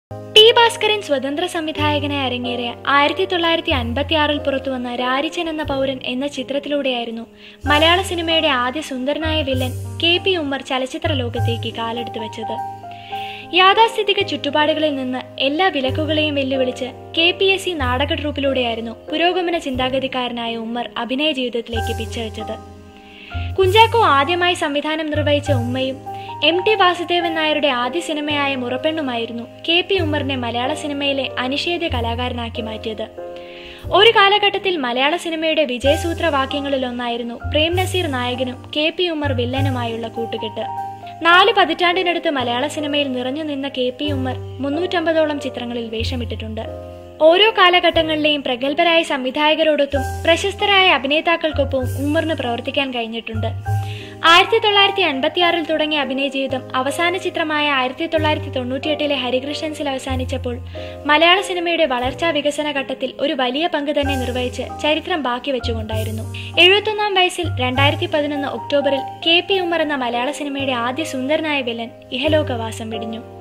T Bhaskaran സ്വതന്ത്ര സംവിധായകനായി അരങ്ങേറിയ ആയിരത്തി തൊള്ളായിരത്തി അൻപത്തി ആറിൽ പുറത്തുവന്ന രാരിച്ചൻ എന്ന പൗരൻ എന്ന ചിത്രത്തിലൂടെയായിരുന്നു മലയാള സിനിമയുടെ ആദ്യ സുന്ദരനായ വില്ലൻ കെ പി ഉമ്മർ ചലച്ചിത്ര ലോകത്തേക്ക് കാലെടുത്തു വെച്ചത് യാഥാസ്ഥിതിക ചുറ്റുപാടുകളിൽ നിന്ന് എല്ലാ വിലക്കുകളെയും വെല്ലുവിളിച്ച് കെ പി എസ് സി നാടക ട്രൂപ്പിലൂടെയായിരുന്നു പുരോഗമന ചിന്താഗതിക്കാരനായ ഉമ്മർ അഭിനയ ജീവിതത്തിലേക്ക് പിച്ചവെച്ചത് കുഞ്ചാക്കോ ആദ്യമായി സംവിധാനം നിർവഹിച്ച ഉമ്മയും എം ടി വാസുദേവൻ നായരുടെ ആദ്യ സിനിമയായ മുറപ്പെണ്ണുമായിരുന്നു കെ പി ഉമ്മറിനെ മലയാള സിനിമയിലെ അനിഷേധ്യ കലാകാരനാക്കി മാറ്റിയത് ഒരു കാലഘട്ടത്തിൽ മലയാള സിനിമയുടെ വിജയസൂത്രവാക്യങ്ങളിലൊന്നായിരുന്നു പ്രേം നസീർ നായകനും കെ പി ഉമ്മർ വില്ലനുമായുള്ള കൂട്ടുകെട്ട് നാല് പതിറ്റാണ്ടിനടുത്ത് മലയാള സിനിമയിൽ നിറഞ്ഞു നിന്ന കെ പി ഉമ്മർ മുന്നൂറ്റമ്പതോളം ചിത്രങ്ങളിൽ വേഷമിട്ടിട്ടുണ്ട് ഓരോ കാലഘട്ടങ്ങളിലെയും പ്രഗത്ഭരായ സംവിധായകരോടൊത്തും പ്രശസ്തരായ അഭിനേതാക്കൾക്കൊപ്പവും ഉമ്മറിന് പ്രവർത്തിക്കാൻ കഴിഞ്ഞിട്ടുണ്ട് ആയിരത്തി തൊള്ളായിരത്തി അൻപത്തിയാറിൽ തുടങ്ങിയ അഭിനയ ജീവിതം അവസാന ചിത്രമായ ആയിരത്തി തൊള്ളായിരത്തി തൊണ്ണൂറ്റിയെട്ടിലെ ഹരികൃഷ്ണൻസിൽ അവസാനിച്ചപ്പോൾ മലയാള സിനിമയുടെ വളർച്ചാ വികസന ഘട്ടത്തിൽ ഒരു വലിയ പങ്ക് തന്നെ നിർവഹിച്ച് ചരിത്രം ബാക്കി വെച്ചുകൊണ്ടായിരുന്നു എഴുപത്തൊന്നാം വയസ്സിൽ രണ്ടായിരത്തി പതിനൊന്ന് ഒക്ടോബറിൽ കെ പി ഉമ്മർ എന്ന മലയാള സിനിമയുടെ ആദ്യ സുന്ദരനായ വില്ലൻ ഇഹലോകവാസം വെടിഞ്ഞു